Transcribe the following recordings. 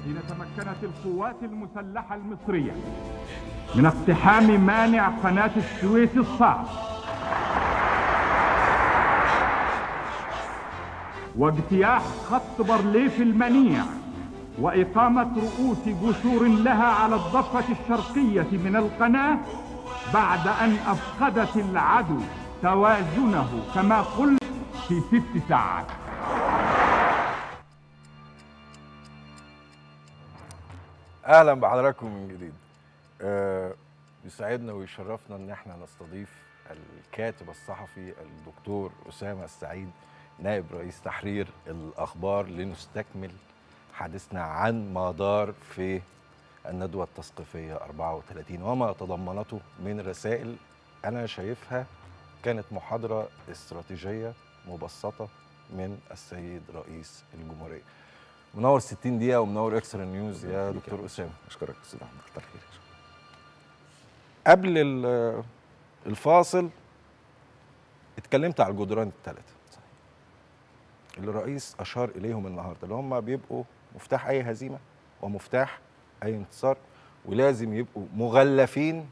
حين تمكنت القوات المسلحة المصرية من اقتحام مانع قناة السويس الصعب واجتياح خط بارليف المنيع وإقامة رؤوس جسور لها على الضفة الشرقية من القناة بعد أن أفقدت العدو توازنه كما قلت في ست ساعات اهلا بحضراتكم من جديد آه، يسعدنا ويشرفنا ان احنا نستضيف الكاتب الصحفي الدكتور اسامه السعيد نائب رئيس تحرير الاخبار لنستكمل حديثنا عن ما دار في الندوه التثقيفيه 34 وما تضمنته من رسائل انا شايفها كانت محاضره استراتيجيه مبسطه من السيد رئيس الجمهوريه منور 60 دقيقه ومنور اكسترا نيوز يا دكتور اسامه اشكرك استاذ احمد كتر خير قبل ال- الفاصل اتكلمت على الجدران الثلاثه اللي الرئيس اشار اليهم النهارده اللي هم بيبقوا مفتاح اي هزيمه ومفتاح اي انتصار ولازم يبقوا مغلفين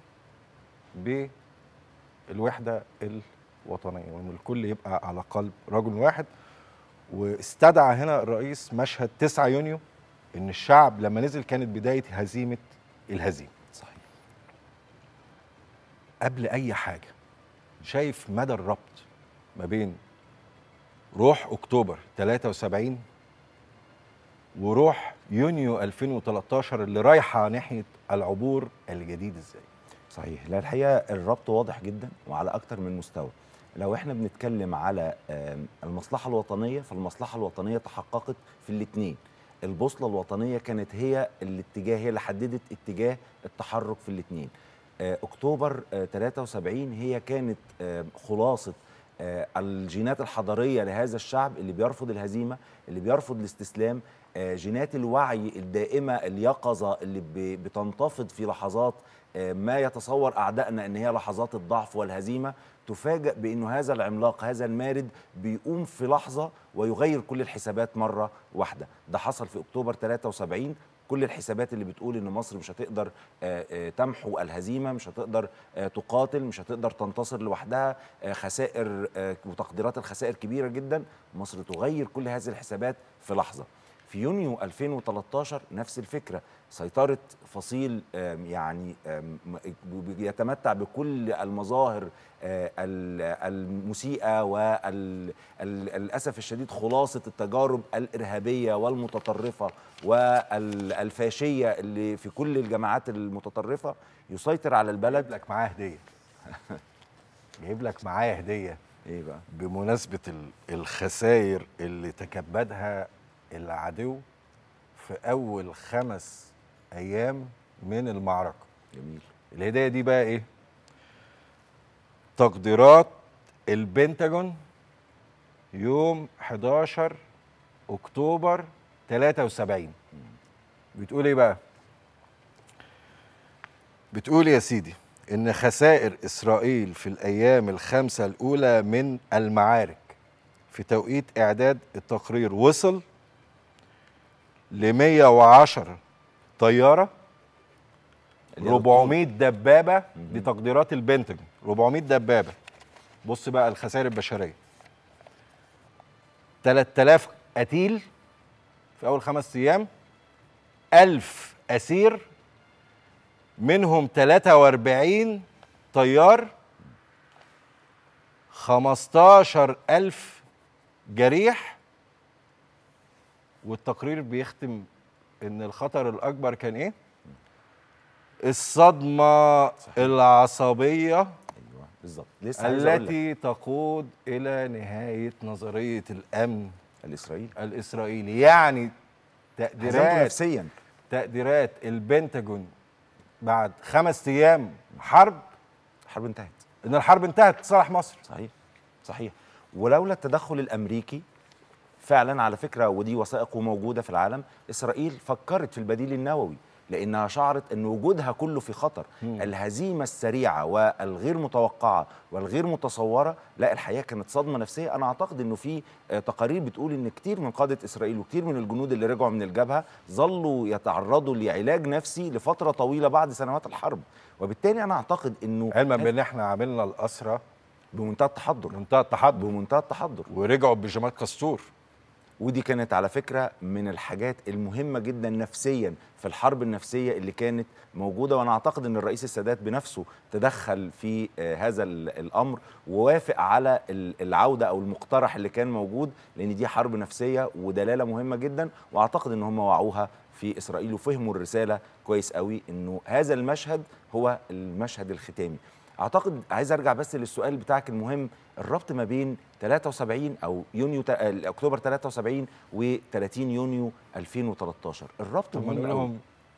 بالوحده الوطنيه وان الكل يبقى على قلب رجل واحد واستدعى هنا الرئيس مشهد 9 يونيو ان الشعب لما نزل كانت بدايه هزيمه الهزيمه صحيح قبل اي حاجه شايف مدى الربط ما بين روح اكتوبر 73 وروح يونيو 2013 اللي رايحه ناحيه العبور الجديد ازاي صحيح لا الحقيقه الربط واضح جدا وعلى اكتر من مستوى لو احنا بنتكلم على آم، المصلحه الوطنيه فالمصلحه الوطنيه تحققت في الاثنين البوصله الوطنيه كانت هي الاتجاه هي اللي حددت اتجاه التحرك في الاثنين اكتوبر آه، 73 هي كانت آه، خلاصه آه، الجينات الحضاريه لهذا الشعب اللي بيرفض الهزيمه اللي بيرفض الاستسلام آه، جينات الوعي الدائمه اليقظه اللي ب- بتنتفض في لحظات آه، ما يتصور اعدائنا ان هي لحظات الضعف والهزيمه تفاجأ بانه هذا العملاق هذا المارد بيقوم في لحظه ويغير كل الحسابات مره واحده ده حصل في اكتوبر 73 كل الحسابات اللي بتقول ان مصر مش هتقدر آه، آه، تمحو الهزيمه مش هتقدر آه، تقاتل مش هتقدر تنتصر لوحدها آه، خسائر آه، وتقديرات الخسائر كبيره جدا مصر تغير كل هذه الحسابات في لحظه في يونيو 2013 نفس الفكره سيطره فصيل آم، يعني آم، م- يتمتع بكل المظاهر آه، ال- المسيئه وللاسف الشديد خلاصه التجارب الارهابيه والمتطرفه والفاشيه اللي في كل الجماعات المتطرفه يسيطر على جايب البلد لك معاه هديه جايب لك معايا هديه ايه بقى بمناسبه ال- الخسائر اللي تكبدها العدو في اول خمس ايام من المعركه جميل الهديه دي بقى ايه تقديرات البنتاجون يوم 11 اكتوبر 73 بتقول ايه بقى بتقول يا سيدي ان خسائر اسرائيل في الايام الخمسه الاولى من المعارك في توقيت اعداد التقرير وصل ل 110 طياره 400 دبابه دي تقديرات البنتاجون 400 دبابه بص بقى الخسائر البشريه 3000 قتيل في اول خمس ايام 1000 اسير منهم 43 طيار 15000 جريح والتقرير بيختم ان الخطر الاكبر كان ايه الصدمه العصبيه ايوه بالظبط لسه عايز أقول لك. التي تقود الى نهايه نظريه الامن الاسرائيلي الاسرائيلي يعني هزمته تقديرات نفسيا تقديرات البنتاجون بعد خمس ايام حرب الحرب انتهت ان الحرب انتهت لصالح مصر صحيح صحيح ولولا التدخل الامريكي فعلا على فكره ودي وثائق موجوده في العالم اسرائيل فكرت في البديل النووي لانها شعرت ان وجودها كله في خطر مم. الهزيمه السريعه والغير متوقعه والغير متصوره لا الحقيقه كانت صدمه نفسيه انا اعتقد انه في آه، تقارير بتقول ان كتير من قاده اسرائيل وكتير من الجنود اللي رجعوا من الجبهه ظلوا يتعرضوا لعلاج نفسي لفتره طويله بعد سنوات الحرب وبالتالي انا اعتقد انه علما بان احنا عملنا الاسرى بمنتهى التحضر بمنتهى التحضر بمنتهى التحضر ورجعوا ببيجامات كاستور ودي كانت على فكرة من الحاجات المهمة جدا نفسيا في الحرب النفسية اللي كانت موجودة وأنا أعتقد أن الرئيس السادات بنفسه تدخل في آه، هذا ال- الأمر ووافق على ال- العودة أو المقترح اللي كان موجود لأن دي حرب نفسية ودلالة مهمة جدا وأعتقد أن هم وعوها في إسرائيل وفهموا الرسالة كويس قوي أنه هذا المشهد هو المشهد الختامي اعتقد عايز ارجع بس للسؤال بتاعك المهم الربط ما بين 73 او يونيو تا- آه، اكتوبر 73 و 30 يونيو 2013 الربط هم مهم قوي. منهم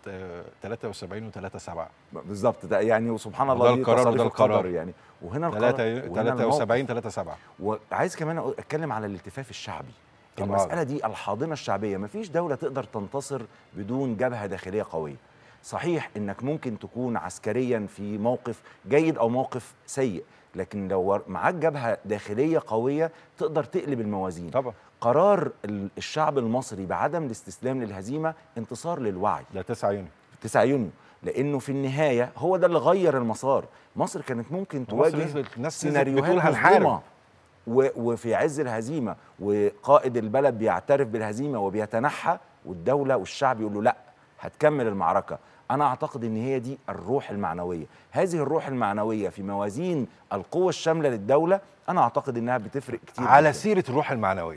73 و3 7 بالظبط ده يعني وسبحان ده الله دي القرار تصاريف وده القرار. القدر يعني وهنا القرار 3 وهنا الموقف. 73 3 7 وعايز كمان أقول- اتكلم على الالتفاف الشعبي طبعاً. المساله دي الحاضنه الشعبيه مفيش دوله تقدر تنتصر بدون جبهه داخليه قويه صحيح انك ممكن تكون عسكريا في موقف جيد او موقف سيء لكن لو ور- معاك جبهه داخليه قويه تقدر تقلب الموازين طبعا قرار ال- الشعب المصري بعدم الاستسلام للهزيمه انتصار للوعي ده 9 يونيو 9 يونيو لانه في النهايه هو ده اللي غير المسار مصر كانت ممكن مصر تواجه نزلت- الناس نزلت سيناريوهات بتقول هنحارب. مظلمة و- وفي عز الهزيمه وقائد البلد بيعترف بالهزيمه وبيتنحى والدوله والشعب يقول له لا هتكمل المعركه انا اعتقد ان هي دي الروح المعنويه هذه الروح المعنويه في موازين القوه الشامله للدوله انا اعتقد انها بتفرق كتير على جداً. سيره الروح المعنويه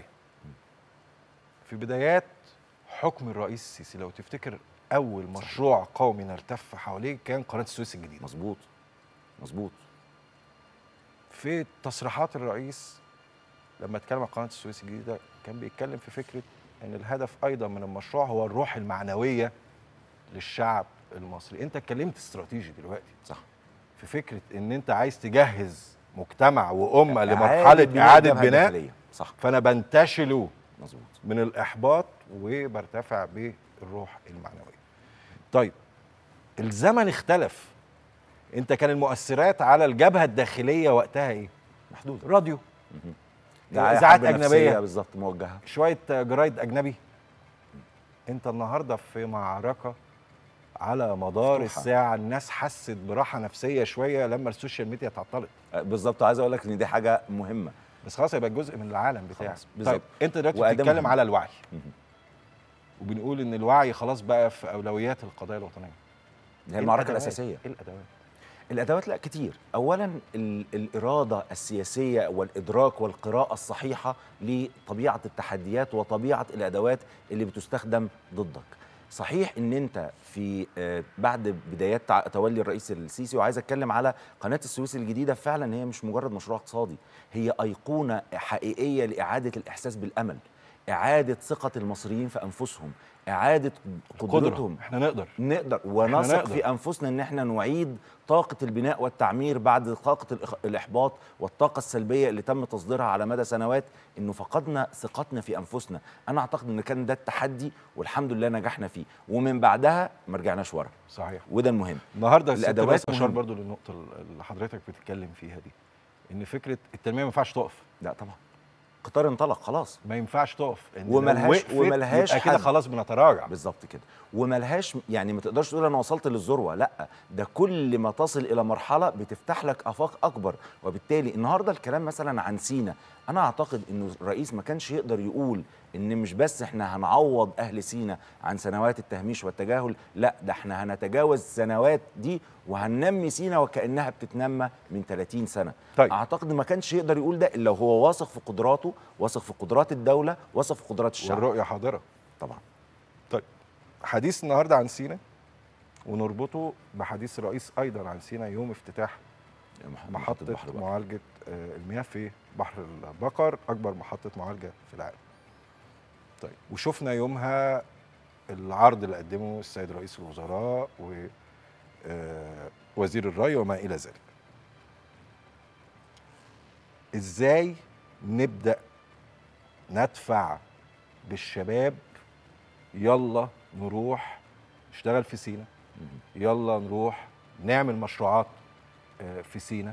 في بدايات حكم الرئيس السيسي لو تفتكر اول مشروع قومي نلتف حواليه كان قناه السويس الجديده مظبوط مظبوط في تصريحات الرئيس لما اتكلم عن قناه السويس الجديده كان بيتكلم في فكره ان الهدف ايضا من المشروع هو الروح المعنويه للشعب المصري انت اتكلمت استراتيجي دلوقتي صح في فكره ان انت عايز تجهز مجتمع وامه إعادة لمرحله بناء اعاده الجبهة بناء الداخلية. صح فانا بنتشله مظبوط من الاحباط وبرتفع بالروح المعنويه طيب الزمن اختلف انت كان المؤثرات على الجبهه الداخليه وقتها ايه محدوده راديو دعاية إذاعات حرب نفسية أجنبية. بالظبط موجهه شويه جرايد اجنبي انت النهارده في معركه على مدار مفتوحة. الساعه الناس حست براحه نفسيه شويه لما السوشيال ميديا اتعطلت آه، بالظبط عايز اقول لك ان دي حاجه مهمه بس خلاص يبقى جزء من العالم بتاعك خلاص، بالظبط. طيب انت دلوقتي وأداة بتتكلم مهمة. على الوعي مهم. وبنقول ان الوعي خلاص بقى في اولويات القضايا الوطنيه هي إيه المعركه الأدوات؟ الاساسيه ايه الادوات الادوات لا كتير اولا ال- الاراده السياسيه والادراك والقراءه الصحيحه لطبيعه التحديات وطبيعه الادوات اللي بتستخدم ضدك صحيح ان انت في آه، بعد بدايات تع- تولي الرئيس السيسي وعايز اتكلم على قناه السويس الجديده فعلا هي مش مجرد مشروع اقتصادي هي ايقونه حقيقيه لاعاده الاحساس بالامل اعاده ثقه المصريين في انفسهم اعاده قدرتهم قدره احنا نقدر نقدر ونثق نقدر. في انفسنا ان احنا نعيد طاقه البناء والتعمير بعد طاقه الإخ- الاحباط والطاقه السلبيه اللي تم تصديرها على مدى سنوات انه فقدنا ثقتنا في انفسنا انا اعتقد ان كان ده التحدي والحمد لله نجحنا فيه ومن بعدها ما رجعناش ورا صحيح وده المهم النهارده الست الأدوات الرئيس اشار مهمة. برضو للنقطه اللي حضرتك بتتكلم فيها دي ان فكره التنميه ما ينفعش تقف لا طبعا قطار انطلق خلاص ما ينفعش تقف إن وملهاش- لو وقفت وملهاش يبقى كده حد. خلاص بنتراجع بالظبط كده وملهاش يعني ما تقدرش تقول انا وصلت للذروه لا ده كل ما تصل الى مرحله بتفتح لك افاق اكبر وبالتالي النهارده الكلام مثلا عن سينا انا اعتقد انه الرئيس ما كانش يقدر يقول ان مش بس احنا هنعوض اهل سينا عن سنوات التهميش والتجاهل لا ده احنا هنتجاوز السنوات دي وهننمي سينا وكانها بتتنمى من 30 سنه طيب. اعتقد ما كانش يقدر يقول ده الا وهو واثق في قدراته واثق في قدرات الدوله واثق في قدرات الشعب والرؤيه حاضره طبعا طيب حديث النهارده عن سينا ونربطه بحديث الرئيس ايضا عن سينا يوم افتتاح محطة بحر بقى. معالجة آه، المياه في بحر البقر أكبر محطة معالجة في العالم. طيب وشفنا يومها العرض اللي قدمه السيد رئيس الوزراء ووزير الري وما إلى ذلك. إزاي نبدأ ندفع بالشباب يلا نروح نشتغل في سينا يلا نروح نعمل مشروعات آه، في سينا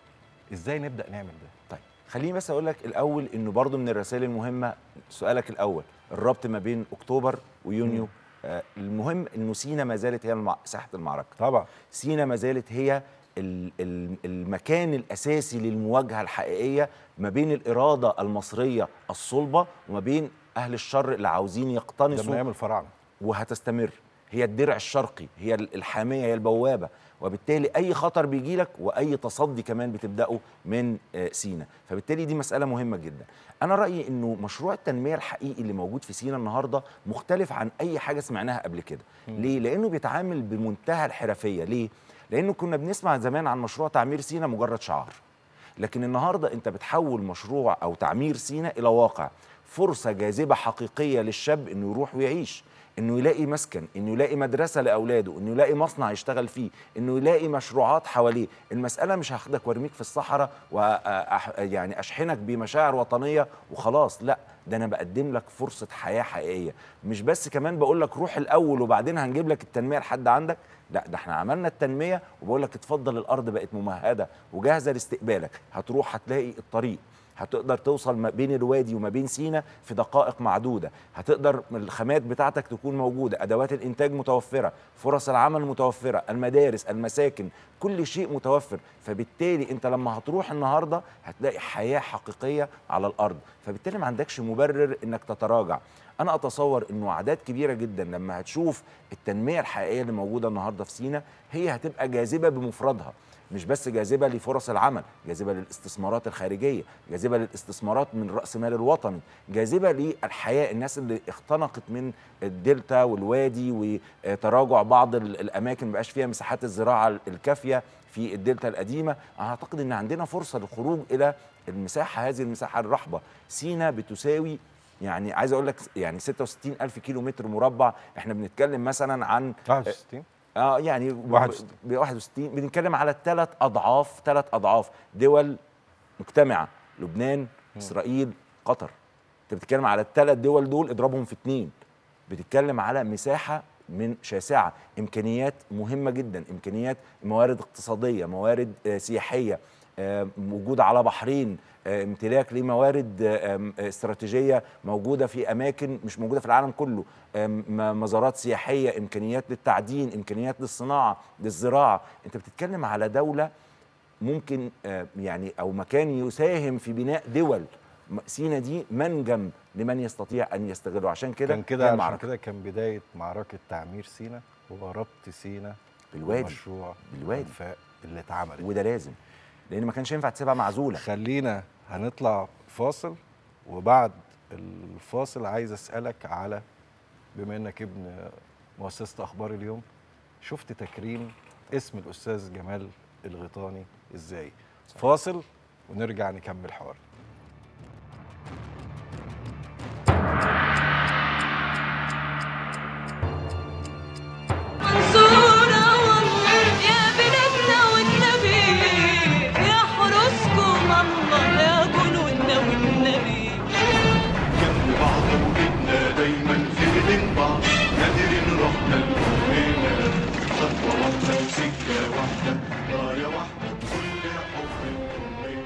ازاي نبدا نعمل ده طيب خليني بس اقول لك الاول انه برضو من الرسائل المهمه سؤالك الاول الربط ما بين اكتوبر ويونيو آه المهم انه سينا ما زالت هي المع... ساحه المعركه طبعا سينا ما زالت هي ال- ال- المكان الاساسي للمواجهه الحقيقيه ما بين الاراده المصريه الصلبه وما بين اهل الشر اللي عاوزين ده من يقتنصوا ايام الفراعنه وهتستمر هي الدرع الشرقي هي الحاميه هي البوابه وبالتالي اي خطر بيجي لك واي تصدي كمان بتبداه من آه، سينا فبالتالي دي مساله مهمه جدا انا رايي انه مشروع التنميه الحقيقي اللي موجود في سينا النهارده مختلف عن اي حاجه سمعناها قبل كده ليه لانه بيتعامل بمنتهى الحرفيه ليه لانه كنا بنسمع زمان عن مشروع تعمير سينا مجرد شعار لكن النهارده انت بتحول مشروع او تعمير سينا الى واقع فرصه جاذبه حقيقيه للشاب انه يروح ويعيش انه يلاقي مسكن انه يلاقي مدرسه لاولاده انه يلاقي مصنع يشتغل فيه انه يلاقي مشروعات حواليه المساله مش هاخدك وارميك في الصحراء وأح يعني اشحنك بمشاعر وطنيه وخلاص لا ده انا بقدم لك فرصه حياه حقيقيه مش بس كمان بقول لك روح الاول وبعدين هنجيب لك التنميه لحد عندك لا ده احنا عملنا التنميه وبقول لك اتفضل الارض بقت ممهده وجاهزه لاستقبالك هتروح هتلاقي الطريق هتقدر توصل ما بين الوادي وما بين سينا في دقائق معدوده هتقدر الخامات بتاعتك تكون موجوده ادوات الانتاج متوفره فرص العمل متوفره المدارس المساكن كل شيء متوفر فبالتالي انت لما هتروح النهارده هتلاقي حياه حقيقيه على الارض فبالتالي ما عندكش مبرر انك تتراجع انا اتصور انه اعداد كبيره جدا لما هتشوف التنميه الحقيقيه اللي موجوده النهارده في سينا هي هتبقى جاذبه بمفردها مش بس جاذبه لفرص العمل جاذبه للاستثمارات الخارجيه جاذبه للاستثمارات من راس مال الوطني جاذبه للحياه الناس اللي اختنقت من الدلتا والوادي وتراجع بعض ال- الاماكن ما بقاش فيها مساحات الزراعه الكافيه في الدلتا القديمه اعتقد ان عندنا فرصه للخروج الى المساحه هذه المساحه الرحبه سينا بتساوي يعني عايز اقول لك يعني 66 الف كيلو متر مربع احنا بنتكلم مثلا عن 61 اه يعني 61. ب 61 بنتكلم على ثلاث اضعاف ثلاث اضعاف دول مجتمعه لبنان اسرائيل قطر انت بتتكلم على الثلاث دول دول اضربهم في اثنين بتتكلم على مساحه من شاسعه امكانيات مهمه جدا امكانيات موارد اقتصاديه موارد آه، سياحيه آه، موجوده على بحرين آه، امتلاك لموارد آه، آم، آه، استراتيجيه موجوده في اماكن مش موجوده في العالم كله آم، م- مزارات سياحيه امكانيات للتعدين امكانيات للصناعه للزراعه انت بتتكلم على دوله ممكن آه، يعني او مكان يساهم في بناء دول م- سينا دي منجم لمن يستطيع ان يستغله عشان كده كان هي كده عشان المعركة. كده كان بدايه معركه تعمير سينا هو ربط سينا بالوادي مشروع بالوادي. الانفاق اللي اتعملت وده لازم لان ما كانش ينفع تسيبها معزوله خلينا هنطلع فاصل وبعد الفاصل عايز اسالك على بما انك ابن مؤسسه اخبار اليوم شفت تكريم اسم الاستاذ جمال الغيطاني ازاي فاصل ونرجع نكمل حوار منصورة والله يا بلادنا والنبي يحرسكم الله يا جنودنا والنبي جنب بعض وجدنا دايما في ايدين بعض نادرين رحنا لكلنا خطوة واحدة وسكة واحدة راية واحدة كلنا حب كلنا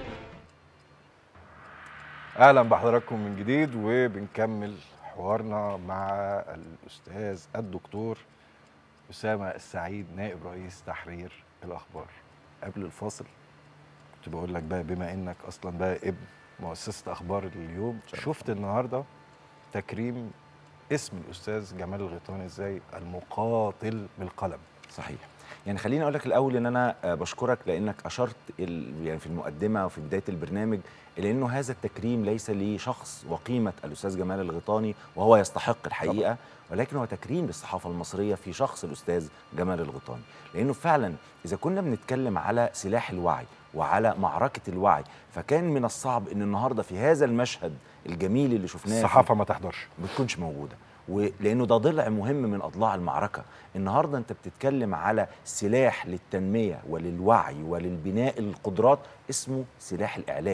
اهلا بحضراتكم من جديد وبنكمل حوارنا مع الاستاذ الدكتور اسامه السعيد نائب رئيس تحرير الاخبار قبل الفاصل كنت بقول لك بقى بما انك اصلا بقى ابن مؤسسه اخبار اليوم شفت النهارده تكريم اسم الاستاذ جمال الغيطاني ازاي المقاتل بالقلم صحيح يعني خليني اقول لك الاول ان انا آه، بشكرك لانك اشرت ال- يعني في المقدمه وفي بدايه البرنامج الى انه هذا التكريم ليس لشخص وقيمه الاستاذ جمال الغيطاني وهو يستحق الحقيقه ولكن هو تكريم للصحافه المصريه في شخص الاستاذ جمال الغيطاني لانه فعلا اذا كنا بنتكلم على سلاح الوعي وعلى معركه الوعي فكان من الصعب ان النهارده في هذا المشهد الجميل اللي شفناه في الصحافه ما تحضرش ما بتكونش موجوده ولانه ده ضلع مهم من اضلاع المعركه النهارده انت بتتكلم على سلاح للتنميه وللوعي وللبناء القدرات اسمه سلاح الاعلام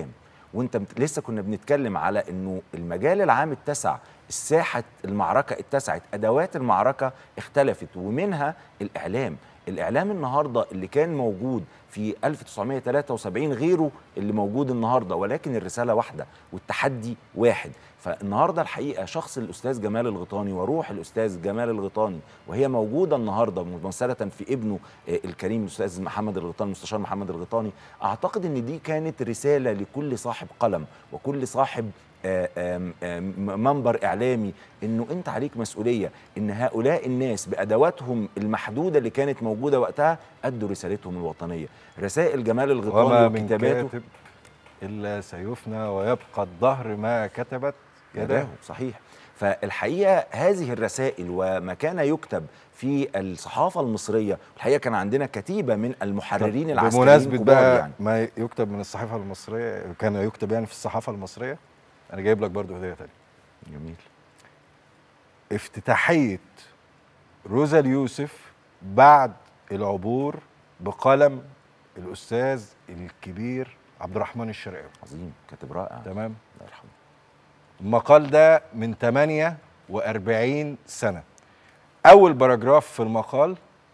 وانت بت- لسه كنا بنتكلم على انه المجال العام اتسع الساحه المعركه اتسعت ادوات المعركه اختلفت ومنها الاعلام الاعلام النهارده اللي كان موجود في 1973 غيره اللي موجود النهارده ولكن الرساله واحده والتحدي واحد فالنهارده الحقيقه شخص الاستاذ جمال الغيطاني وروح الاستاذ جمال الغيطاني وهي موجوده النهارده ممثله في ابنه آه، الكريم الاستاذ محمد الغيطاني المستشار محمد الغيطاني اعتقد ان دي كانت رساله لكل صاحب قلم وكل صاحب آه، آم، آم، منبر اعلامي انه انت عليك مسؤوليه ان هؤلاء الناس بادواتهم المحدوده اللي كانت موجوده وقتها ادوا رسالتهم الوطنيه رسائل جمال الغيطاني وما من وكتاباته كاتب الا سيفنى ويبقى الظهر ما كتبت يداه يداه صحيح فالحقيقه هذه الرسائل وما كان يكتب في الصحافه المصريه الحقيقه كان عندنا كتيبه من المحررين العسكريين بمناسبة كبار بقى يعني ما يكتب من الصحيفة المصرية كان يكتب يعني في الصحافة المصرية أنا جايب لك برضو هدية تانية جميل افتتاحية روزا اليوسف بعد العبور بقلم الأستاذ الكبير عبد الرحمن الشرقاوي عظيم كاتب رائع تمام الله يرحمه المقال ده من 48 سنة أول باراجراف في المقال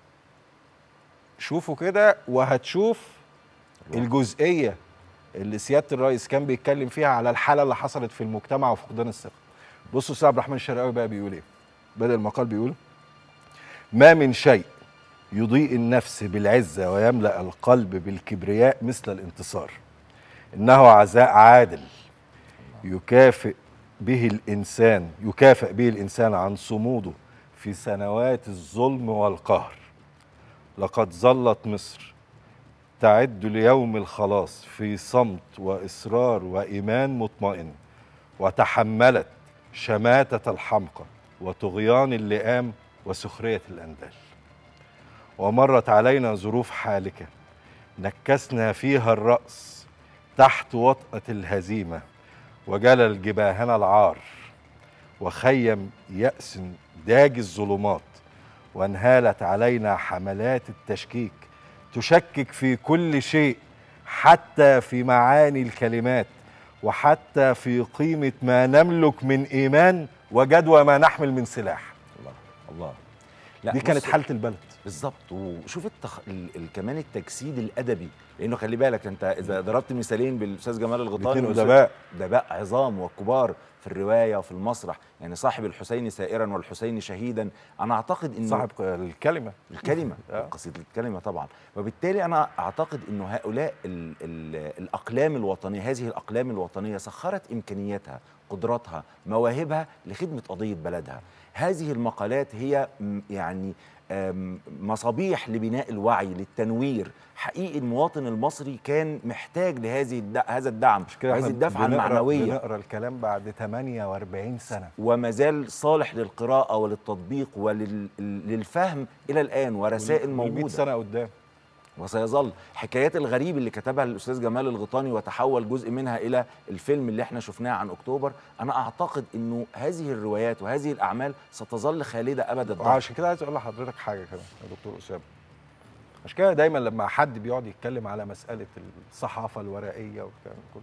شوفوا كده وهتشوف الجزئية اللي سيادة الرئيس كان بيتكلم فيها على الحالة اللي حصلت في المجتمع وفقدان الثقة بصوا أستاذ عبد الرحمن الشرقاوي بقى بيقول إيه بدأ المقال بيقول ما من شيء يضيء النفس بالعزة ويملأ القلب بالكبرياء مثل الانتصار إنه عزاء عادل يكافئ به الإنسان يكافئ به الإنسان عن صموده في سنوات الظلم والقهر لقد ظلت مصر تعد ليوم الخلاص في صمت وإصرار وإيمان مطمئن وتحملت شماتة الحمقى وطغيان اللئام وسخرية الأندال ومرت علينا ظروف حالكة نكسنا فيها الرأس تحت وطأة الهزيمة وجلى الجباهنا العار وخيم يأس داج الظلمات وانهالت علينا حملات التشكيك تشكك في كل شيء حتى في معاني الكلمات وحتى في قيمة ما نملك من إيمان وجدوى ما نحمل من سلاح الله الله لا دي كانت بص- حالة البلد بالظبط وشوف التخ... ال... ال... كمان التجسيد الادبي لانه خلي بالك انت اذا ضربت مثالين بالاستاذ جمال الغيطاني الاتنين والأستاذ- أدباء. ادباء عظام وكبار في الروايه وفي المسرح يعني صاحب الحسين سائرا والحسين شهيدا انا اعتقد انه صاحب الكلمة الكلمة آه. قصيدة الكلمة طبعا وبالتالي أنا أعتقد أنه هؤلاء ال ال الأقلام الوطنية هذه الأقلام الوطنية سخرت إمكانياتها قدراتها مواهبها لخدمة قضية بلدها هذه المقالات هي م- يعني آم، مصابيح لبناء الوعي للتنوير حقيقي المواطن المصري كان محتاج لهذه الد... هذا الدعم مش كده وهذه احنا الدفعة بنقرأ- المعنوية بنقرا الكلام بعد 48 سنة وما زال صالح للقراءة وللتطبيق وللفهم إلى الآن ورسائل وال- والمئة موجودة سنة قدام وسيظل حكايات الغريب اللي كتبها الاستاذ جمال الغيطاني وتحول جزء منها الى الفيلم اللي احنا شفناه عن اكتوبر انا اعتقد انه هذه الروايات وهذه الاعمال ستظل خالده ابد الدهر وعشان كده عايز اقول لحضرتك حاجه كمان يا دكتور اسامه عشان كده دايما لما حد بيقعد يتكلم على مساله الصحافه الورقيه والكلام ده كله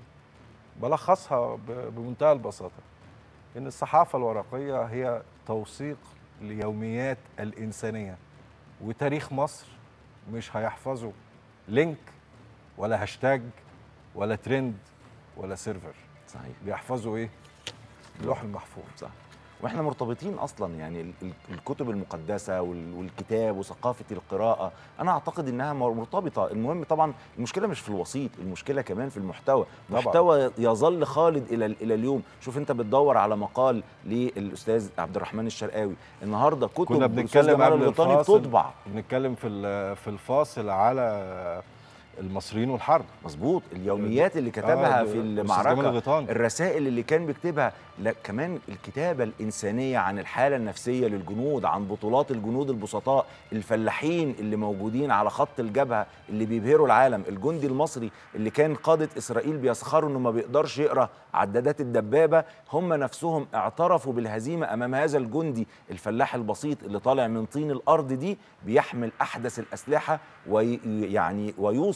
بلخصها ب- بمنتهى البساطه ان الصحافه الورقيه هي توثيق ليوميات الانسانيه وتاريخ مصر مش هيحفظه لينك ولا هاشتاج ولا ترند ولا سيرفر صحيح بيحفظوا ايه اللوح المحفوظ صح واحنا مرتبطين اصلا يعني ال- ال- الكتب المقدسه وال- والكتاب وثقافه القراءه انا اعتقد انها مر- مرتبطه المهم طبعا المشكله مش في الوسيط المشكله كمان في المحتوى طبعاً. محتوى يظل خالد الى ال- الى اليوم شوف انت بتدور على مقال للاستاذ عبد الرحمن الشرقاوي النهارده كتب كنا الأستاذ بنتكلم جمال قبل الغيطاني الفاصل بتطبع بنتكلم في ال- في الفاصل على المصريين والحرب مظبوط اليوميات اللي كتبها آه، في الأستاذ جمال المعركه الغيطاني. الرسائل اللي كان بيكتبها لا كمان الكتابه الانسانيه عن الحاله النفسيه للجنود عن بطولات الجنود البسطاء الفلاحين اللي موجودين على خط الجبهه اللي بيبهروا العالم الجندي المصري اللي كان قاده اسرائيل بيسخروا انه ما بيقدرش يقرا عدادات الدبابه هم نفسهم اعترفوا بالهزيمه امام هذا الجندي الفلاح البسيط اللي طالع من طين الارض دي بيحمل احدث الاسلحه ويعني ويوصل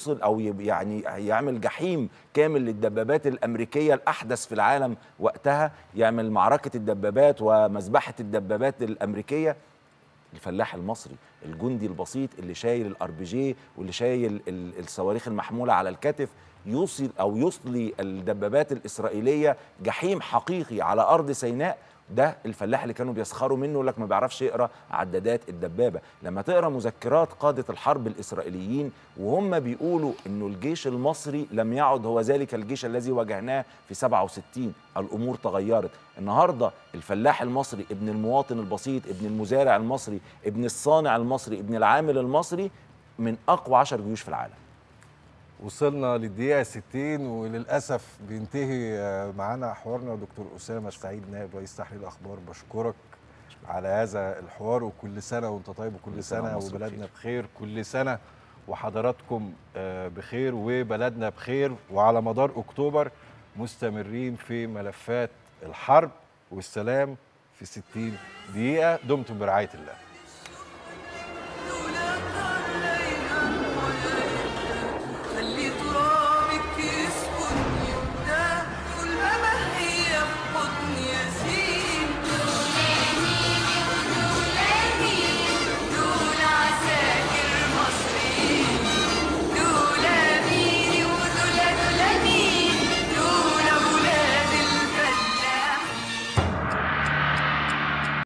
يوصل او يب- يعني يعمل جحيم كامل للدبابات الامريكيه الاحدث في العالم وقتها يعمل معركه الدبابات ومذبحه الدبابات الامريكيه الفلاح المصري الجندي البسيط اللي شايل الار بي جي واللي شايل ال- الصواريخ المحموله على الكتف يوصل او يصلي الدبابات الاسرائيليه جحيم حقيقي على ارض سيناء ده الفلاح اللي كانوا بيسخروا منه لك ما بيعرفش يقرا عدادات الدبابه لما تقرا مذكرات قاده الحرب الاسرائيليين وهم بيقولوا انه الجيش المصري لم يعد هو ذلك الجيش الذي واجهناه في 67 الامور تغيرت النهارده الفلاح المصري ابن المواطن البسيط ابن المزارع المصري ابن الصانع المصري ابن العامل المصري من اقوى 10 جيوش في العالم وصلنا للدقيقة 60 وللأسف بينتهي آه، معانا حوارنا دكتور أسامة السعيد نائب رئيس تحرير الأخبار بشكرك على هذا الحوار وكل سنة وأنت طيب وكل كل سنة سنة ومصر وبلدنا بخير كل سنة وحضراتكم آه، بخير وبلدنا بخير وعلى مدار أكتوبر مستمرين في ملفات الحرب والسلام في 60 دقيقة دمتم برعاية الله